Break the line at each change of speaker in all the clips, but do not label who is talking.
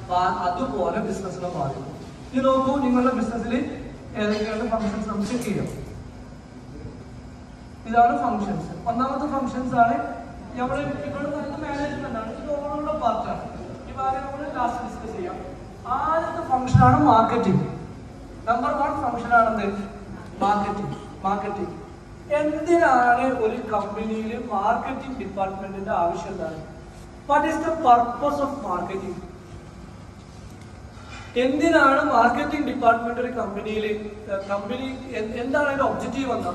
ബാ- അതുപോലെ ബിസിനസ്സിനെ ബാധിക്കും ഇത് നോക്കൂ നിങ്ങളുടെ ബിസിനസ്സിൽ ഏതൊക്കെയാണ് ഫങ്ഷൻസ് നമുക്ക് ചെക്ക് ചെയ്യാം ഇതാണ് ഫങ്ഷൻസ് ഒന്നാമത്തെ ഫങ്ഷൻസ് ആണ് നമ്മൾ ഇവിടെ പറയുന്നത് മാനേജ്മെന്റ് ആണ് ഇത് ഓരോരുടെ പാർട്ടാണ് ഈ കാര്യം നമ്മൾ ലാസ്റ്റ് ഡിസ്കസ് ചെയ്യാം ആദ്യത്തെ ഫങ്ഷൻ ആണ് മാർക്കറ്റിംഗ് നമ്പർ വൺ ഫങ്ഷൻ ആണെന്ത് മാർക്കറ്റിംഗ് മാർക്കറ്റിംഗ് എന്തിനാണ് ഒരു കമ്പനിയിൽ മാർക്കറ്റിംഗ് ഡിപ്പാർട്ട്മെന്റിന്റെ ആവശ്യം എന്താണ് what is the purpose of marketing എന്തിനാണ് മാർക്കറ്റിംഗ് ഡിപ്പാർട്ട്മെന്റ് ഒരു കമ്പനിയിൽ കമ്പനി എന്താണ് അതിന്റെ ഒബ്ജക്റ്റീവ് എന്താ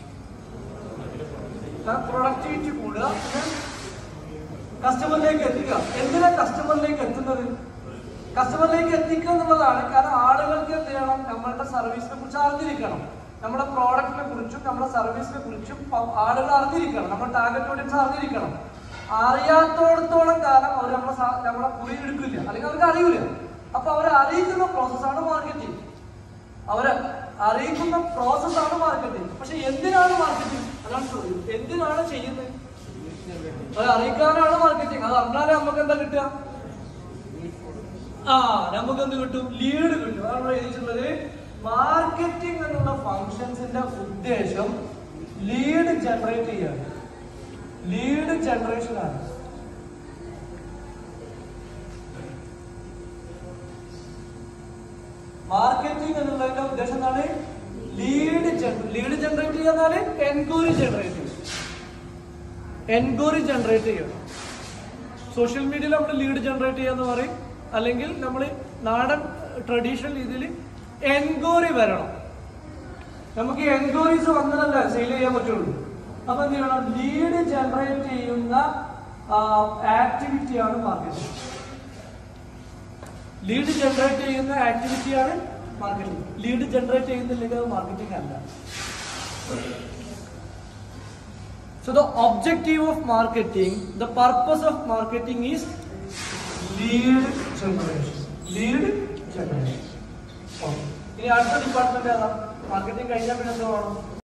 പ്രൊഡക്ടിവിറ്റി കൂടുക കസ്റ്റമറിലേക്ക് എത്തിക്കുക എന്തിനാ കസ്റ്റമറിലേക്ക് എത്തുന്നത് കസ്റ്റമറിലേക്ക് എത്തിക്കുക എന്നുള്ളതാണ് കാരണം ആളുകൾക്ക് എന്ത് ചെയ്യണം നമ്മളുടെ സർവീസിനെ കുറിച്ച് അറിഞ്ഞിരിക്കണം നമ്മുടെ പ്രോഡക്റ്റിനെ കുറിച്ചും നമ്മുടെ സർവീസിനെ കുറിച്ചും പ- ആളുകൾ അറിഞ്ഞിരിക്കണം നമ്മുടെ ടാർഗറ്റ് ഓഡിയൻസ് അറിഞ്ഞിരിക്കണം അറിയാത്തോടത്തോളം കാലം അവർ നമ്മളെ സാ- നമ്മളെ കുറി എടുക്കില്ല അല്ലെങ്കിൽ അവർക്ക് അറിയില്ല അപ്പൊ അവരെ അറിയിക്കുന്ന പ്രോസസ്സാണ് മാർക്കറ്റിംഗ് അവരെ അറിയിക്കുന്ന പ്രോസസ്സാണ് മാർക്കറ്റിംഗ് പക്ഷെ എന്തിനാണ് മാർക്കറ്റിംഗ് അതാണ് ചോദ്യം എന്തിനാണ് ചെയ്യുന്നത് അത് അറിയിക്കാനാണ് മാർക്കറ്റിംഗ് അത് അറിഞ്ഞാലേ നമുക്ക് എന്താ കിട്ടുക ആ നമുക്ക് എന്ത് കിട്ടും ലീഡ് കിട്ടും അതാണ് എഴുതിയിട്ടുള്ളത് മാർക്കറ്റിംഗ് എന്നുള്ള ഫങ്ഷൻസിന്റെ ഉദ്ദേശം ലീഡ് ജനറേറ്റ് ചെയ്യാണ് ലീഡ് ജനറേഷൻ ആണ് മാർക്കറ്റിംഗ് എന്നുള്ളതിന്റെ ഉദ്ദേശം എന്താണ് ലീഡ് ലീഡ് ജനറേറ്റ് ചെയ്യാന്നാല് എൻക്വയറി ജനറേറ്റ് ചെയ്യും എൻക്വയറി ജനറേറ്റ് ചെയ്യണം സോഷ്യൽ മീഡിയയിൽ നമ്മൾ ലീഡ് ജനറേറ്റ് ചെയ്യാന്ന് പറയും അല്ലെങ്കിൽ നമ്മൾ നാടൻ ട്രഡീഷണൽ രീതിയിൽ എൻക്വയറി വരണം നമുക്ക് എൻക്വയറീസ് വന്നതല്ല സെയിൽ ചെയ്യാൻ പറ്റുള്ളൂ അപ്പൊ എന്ത് ചെയ്യണം ലീഡ് ജനറേറ്റ് ചെയ്യുന്ന ആക്ടിവിറ്റിയാണ് മാർക്കറ്റിംഗ് ലീഡ് ജനറേറ്റ് ചെയ്യുന്ന ആക്ടിവിറ്റിയാണ് മാർക്കറ്റിംഗ് ലീഡ് ജനറേറ്റ് ചെയ്യുന്നില്ലെങ്കിൽ അത് മാർക്കറ്റിംഗ് അല്ല So the objective of marketing, the purpose of marketing is lead generation. Lead generation. Okay. ഇനി അടുത്ത ഡിപ്പാർട്ട്മെന്റ് ഏതാ മാർക്കറ്റിംഗ് കഴിഞ്ഞാൽ പിന്നെ എന്താ വേണം